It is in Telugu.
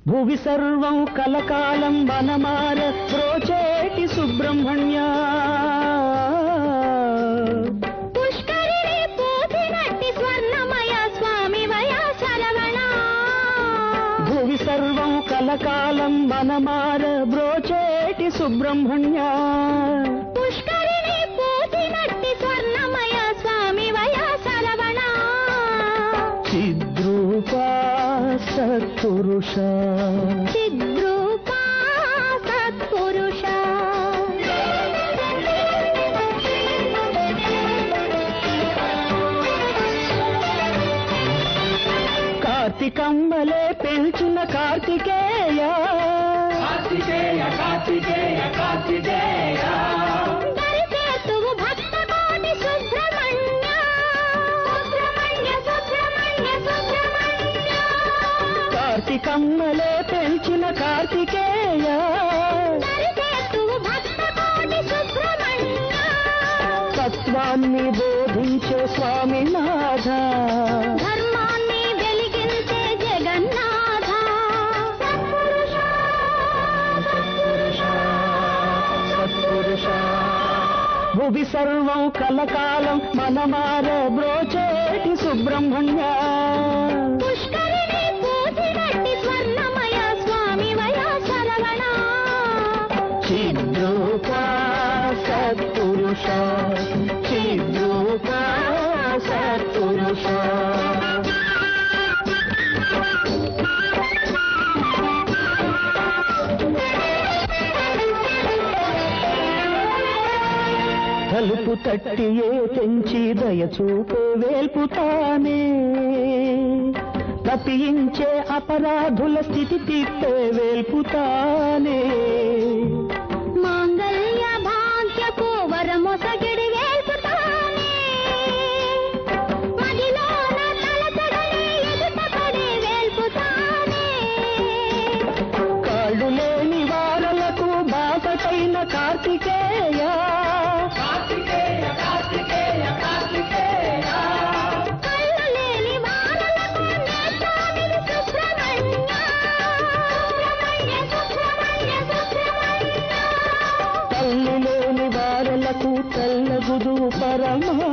భువి సర్వం కలకాలం వనమార ప్రోచేటి సుబ్రహ్మణ్య పుష్కరిణి పూసినట్టి స్వర్ణమయ స్వామి వయ శరవణ భువి సర్వం కలకాలం వనమార బ్రోచేటి సుబ్రహ్మణ్య పుష్కరిణి పూసినట్టి స్వర్ణమయ స్వామి వయ శరవణ చిద్రూపా సత్పురుష చిద్రూపా సత్పురుష కార్తికమ్మలే పెంచిన కార్తికేయ దరిచేతువు భక్త కోటి సుబ్రహ్మణ్య సుబ్రహ్మణ్య సుబ్రహ్మణ్య సుబ్రహ్మణ్య కార్తికమ్మలే పెంచిన కార్తికేయ దరిచేతువు భక్త కోటి సుబ్రహ్మణ్య తత్వాన్ని బోధించే స్వామినాథ ధర్మాన్ని వెలిగించే జగన్నాథ సత్పురుష సత్పురుష భువి సర్వం కలకాలం మనమార బ్రోచేటి సుబ్రహ్మణ్య పుష్కరిణి పూజినట్టి స్వర్ణమయ స్వామి వయ శరవణ చిద్రూపా సత్పురుష చిద్రూపా సత్పురుష తలుపు తట్టియే తెంచి దయచూపే వేల్పుతానే తప్పించే అపరాధుల స్థితి తిప్పే వేల్పుతానే మాంగళ్య భాగ్యపు వరమొసగిడి వేల్పుతానే మదిలోన తలతడని ఎదుట పడి వేల్పుతానే కాళ్ళు లేని వారలకు బాసటైన కార్తికేయ కళ్ళు లేని వారలకు నేత్రానిది సుబ్రహ్మణ్య సుబ్రహ్మణ్య సుబ్రహ్మణ్య సుబ్రహ్మణ్య తల్లి లేని వారలకు తెల్లగుదు పరమా